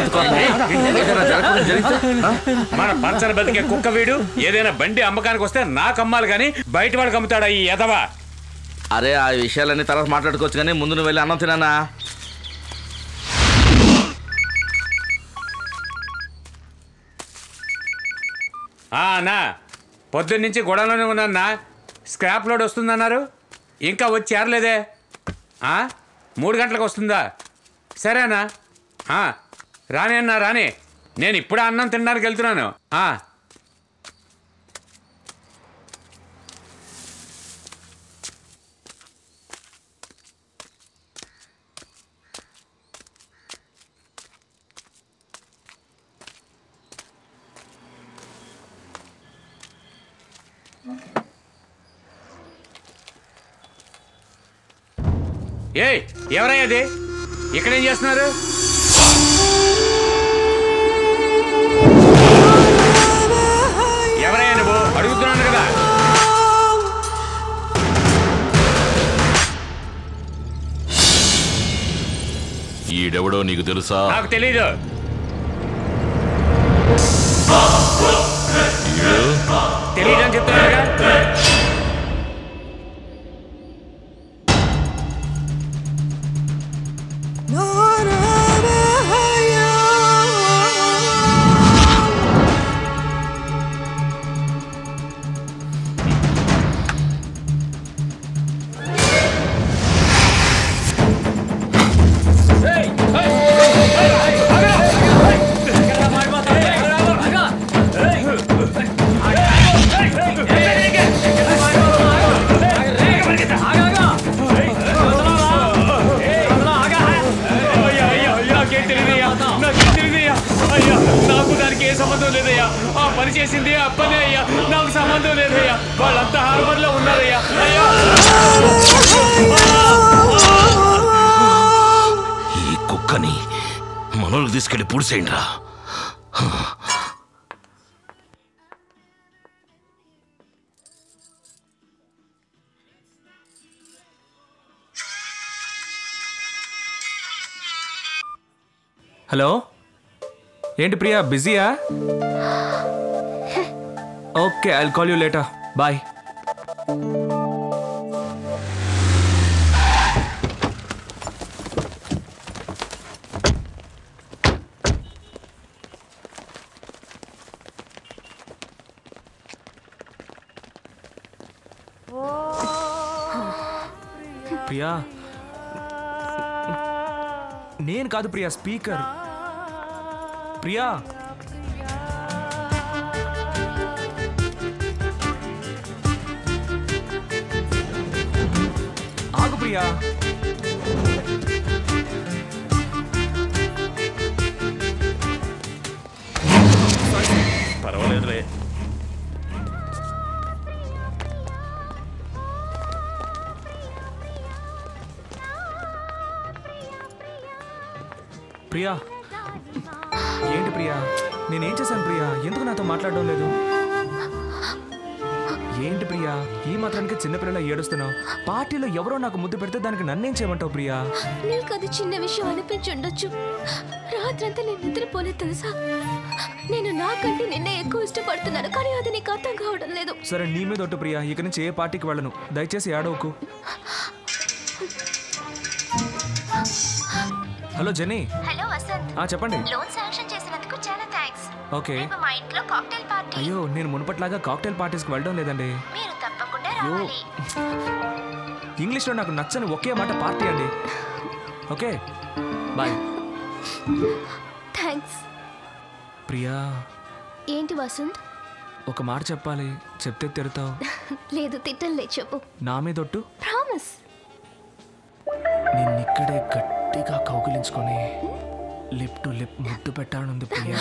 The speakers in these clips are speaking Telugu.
ఏదైనా జరగకూడదు జరిగితే ఆ? మన పంచన బతికే కుక్క వీడు ఏదైనా బండి అమ్మకానికి వస్తే నాకు అమ్మాలి కానీ బయట వాడికి అమ్ముతాడా ఈ ఎదవా అరే ఆ విషయాలన్నీ తర్వాత మాట్లాడుకోవచ్చు కానీ ముందు నువ్వు వెళ్ళి అన్నం తినానా ఆ, అన్నా పొద్దున్న నుంచి గొడవలోనే ఉన్నానా స్క్రాప్ లోడ్ వస్తుందన్నారు ఇంకా వచ్చి చేరలేదే ఆ? మూడు గంటలకు వస్తుందా సరేనా ఆ, రాని అన్నా రాని నేను ఇప్పుడే అన్నం తినడానికి వెళ్తున్నాను ఆ. ఏయ్ ఎవరయ్యా అది ఇక్కడేం చేస్తున్నారు ఎవరయ్యా నువ్వు అడుగుతున్నాను కదా ఈడెవడో నీకు తెలుసా నాకు తెలీదు ఈడు తెలీదు అని చెప్తున్నారుగా అయ్యా, అయ్యా, నాకేం తెలియదయ్యా నాకేం తెలియదయ్యా అయ్యా నాకు దానికి ఏ సంబంధం లేదయ్యా ఆ పని చేసింది ఆ పనే అయ్యా నాకు సంబంధం లేదయ్యా వాళ్ళంతా హార్బర్ లో ఉన్నారయ్యా అయ్యా ఈ కుక్కని మనోళ్ళకి తీసుకెళ్లి పూడిసేయండి రా హలో ఏంటి ప్రియా బిజీయా okay I call you later bye Priya నేను కాదు ప్రియా స్పీకర్ ప్రియా ఆగు ప్రియా పర్వాలేదులే ప్రియా ఏంటి ప్రియా నేనేం చేశాను ప్రియా ఎందుకు నాతో మాట్లాడడం లేదు ఏంటి ప్రియా ఈ మాత్రానికి చిన్నపిల్లల ఏడుస్తున్నావు పార్టీలో ఎవరో నాకు ముద్దు పెడితే దానికి నన్నేం చేయమంటావు ప్రియా నీకు అది చిన్న విషయం అనిపించుండొచ్చు రాత్రంతా నేను నిద్రపోలేదు తెలుసా నేను నాకంటే నిన్నే ఎక్కువ ఇష్టపడుతున్నాను కానీ అది నీకు అర్థం కావడం లేదు సరే నీ మీద ఒట్టు ప్రియా ఇక నుంచి ఏ పార్టీకి వెళ్ళను దయచేసి ఏడవకు హలో జెన్నీ హలో వసంత్ ఆ చెప్పండి లోన్ శాంక్షన్ చేసినందుకు చాలా థ్యాంక్స్ ఓకే రేపు మా ఇంట్లో కాక్టైల్ పార్టీ అయ్యో నేను మునుపట్లాగా కాక్టైల్ పార్టీస్కి వెళ్ళడం లేదండి మీరు తప్పకుండా అయ్యో రావాలి ఇంగ్లీష్లో నాకు నచ్చని ఒకే మాట పార్టీ అండి ఓకే బాయ్ థ్యాంక్స్ ప్రియా ఏంటి వసంత్ ఒక మాట చెప్పాలి చెప్తే తిడతావు లేదు తిట్టలే చెప్పు నా మీదొట్టు ప్రామిస్ నిన్నిక్కడే గట్టిగా కౌగిలించుకొని లిప్ టు లిప్ ముద్దు పెట్టానుంది ప్రియా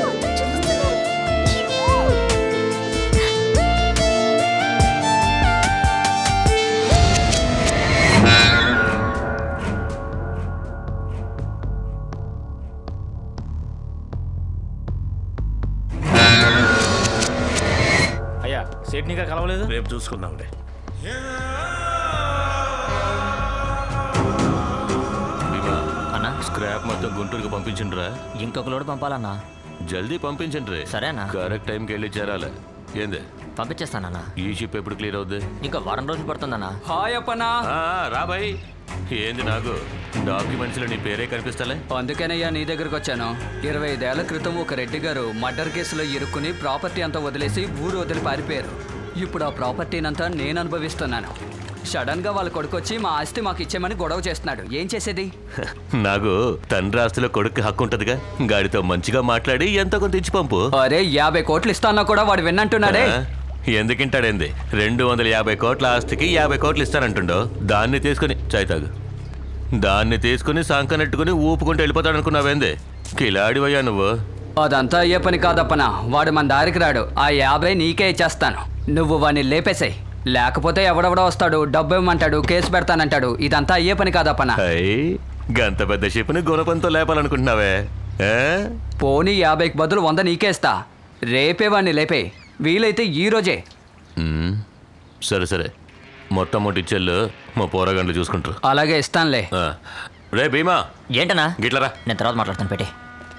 అయ్యా సేట్నిగా కలవలేదు రేపు చూసుకుందాంలే అన్న స్క్రాప్ మొత్తం గుంటూరుకు పంపించండిరా ఇంకొక లోడు పంపాలన్నా జల్దీ పంపించండి సరేనా? కరెక్ట్ టైంకి వెళ్ళి చేరాలి ఏంది పంపించేస్తానన్నా ఈ షిప్ ఎప్పుడు క్లియర్ అవుద్ది ఇంకా వారం రోజులు పడుతుందన్నా హాయ్ అప్పనా ఆ, రా బాయ్ ఏంది నాకు డాక్యుమెంట్స్లో నీ పేరే కనిపిస్తలే అందుకేనయ్యా నీ దగ్గరకు వచ్చాను ఇరవై ఐదేళ్ల క్రితం ఒక రెడ్డి గారు మర్డర్ కేసులో ఇరుక్కుని ప్రాపర్టీ అంతా వదిలేసి ఊరు వదిలి పారిపోయారు ఇప్పుడు ఆ ప్రాపర్టీనంతా నేను అనుభవిస్తున్నాను సడన్ గా వాళ్ళ కొడుకొచ్చి మా ఆస్తి మాకు ఇచ్చేమని గొడవ చేస్తున్నాడు ఏం చేసేది నాకు తండ్రి ఆస్తిలో కొడుకు హక్కు ఉంటదిగా గాడితో మంచిగా మాట్లాడి ఎంతో కొంత ఇచ్చి పంపు అరే యాభై కోట్లు ఇస్తానా కూడా వాడు విన్నంటున్నాడే ఆ? ఎందుకింటాడేంది రెండు వందల యాభై కోట్ల ఆస్తికి యాభై కోట్లు ఇస్తానంటుండో దాన్ని తీసుకుని చాయ్ దాన్ని తీసుకుని సంకనెట్టుకుని ఊపుకుంటూ వెళ్ళిపోతాడు అనుకున్నావేంది కిలాడివయ్యా నువ్వు అదంతా అయ్యే పని కాదప్పనా వాడు మన దారికి రాడు ఆ యాభై నీకే ఇచ్చేస్తాను నువ్వు వాడిని లేపేసాయి లేకపోతే ఎవడెవడో వస్తాడు డబ్బు ఇవ్వమంటాడు కేసు పెడతానంటాడు ఇదంతా అయ్యే పని కాదప్పనా హై గంత పెద్ద షిప్ని గుణపంతో లేపాలనుకుంటున్నావే ఆ? పోనీ యాభైకి బదులు వంద నీకేస్తా రేపే వాడిని లేపే వీలైతే ఈ రోజే ఉమ్, సరే సరే మొత్తం అమౌంట్ ఇచ్చేళ్ళు మా పోరగండ్లు చూసుకుంటారు అలాగే ఇస్తానులే ఆ. రే భీమా ఏంటన్నా గిట్లరా నేను తర్వాత మాట్లాడతాను పెట్టి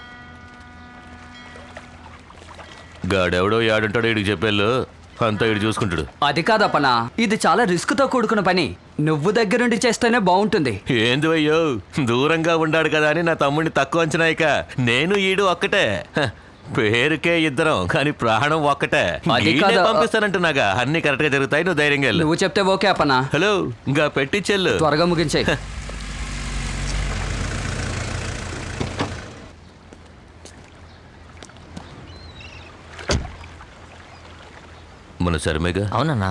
గాడెవడో యాడుంటాడో ఇడికి చెప్పేళ్ళు అంతా ఇడు చూసుకుంటాడు అది కాదప్పనా ఇది చాలా రిస్క్తో కూడుకున్న పని నువ్వు దగ్గరుండి చేస్తేనే బాగుంటుంది ఏంది అయ్యో దూరంగా ఉండాడు కదా అని నా తమ్ముడిని తక్కువ అంచనా ఇక నేను ఈడు ఒక్కటే హ, పేరుకే ఇద్దరం కానీ ప్రాణం ఒక్కటే అది ఈయనే కాదు. పంపిస్తానంటున్నాగా అన్ని కరెక్ట్ గా జరుగుతాయి నువ్వు ధైర్యంగా వెళ్ళు నువ్వు చెప్తే ఓకే అప్పనా హలో ఇంకా పెట్టించెల్లు త్వరగా ముగించే మన శర్మేగా అవునన్నా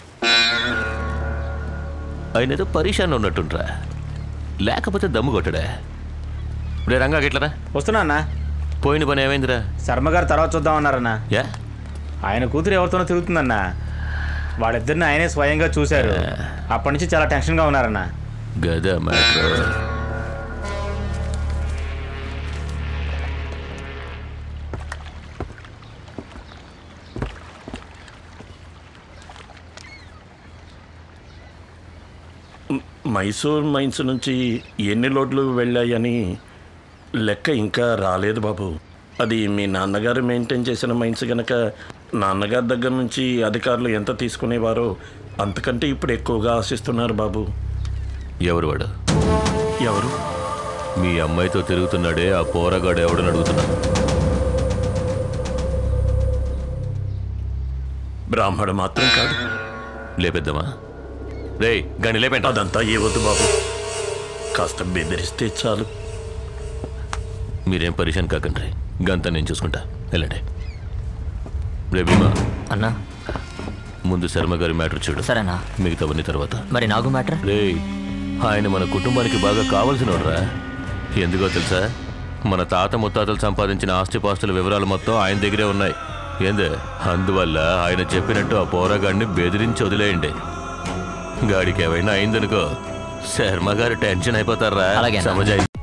ఆయన ఏదో పరీక్షాన్ని ఉన్నట్టుంట్రా లేకపోతే దమ్ము కొట్టడా రే రంగా గిట్లరా వస్తున్నా అన్న పోయిన పని ఏమైందిరా శర్మ గారు తర్వాత చూద్దామన్నారన్న యా ఆయన కూతురు ఎవరితోనో తిరుగుతుందన్న వాళ్ళిద్దరిని ఆయనే స్వయంగా చూశారు అప్పటి నుంచి చాలా టెన్షన్గా ఉన్నారన్న గదా మ్యాటర్ మైసూర్ మైన్స్ నుంచి ఎన్ని లోడ్లు వెళ్ళాయని లెక్క ఇంకా రాలేదు బాబు అది మీ నాన్నగారు మెయింటైన్ చేసిన మైన్స్ గనక నాన్నగారి దగ్గర నుంచి అధికారులు ఎంత తీసుకునేవారో అంతకంటే ఇప్పుడు ఎక్కువగా ఆశిస్తున్నారు బాబు ఎవరు వాడు ఎవరు మీ అమ్మాయితో తిరుగుతున్నాడే ఆ పోరగాడు ఎవడని అడుగుతున్నా బ్రాహ్మడు మాత్రం కాదు లేపేద్దామా రే గని లేపేంట అదంతా ఏ వద్దు బాబు కాస్త బెదిరిస్తే చాలు మీరేం పరిశాన్ కాకండి గంతా నేను చూసుకుంటా వెళ్ళండి రే భీమా అన్నా ముందు శర్మ గారి మ్యాటర్ చూడు సరేనా మిగతావన్నీ తర్వాత మరి నాగు మ్యాటర్ రే ఆయన మన కుటుంబానికి బాగా కావలసినోడ్రా ఎందుకో తెలుసా మన తాత ముత్తాతలు సంపాదించిన ఆస్తిపాస్తుల వివరాలు మొత్తం ఆయన దగ్గరే ఉన్నాయి ఏందే అందువల్ల ఆయన చెప్పినట్టు ఆ పోరాగాడిని బెదిరించి వదిలేయండి గాడికి ఏమైనా అయిందనుకో శర్మ గారు టెన్షన్ అయిపోతారా అలాగేనా? సమజాయి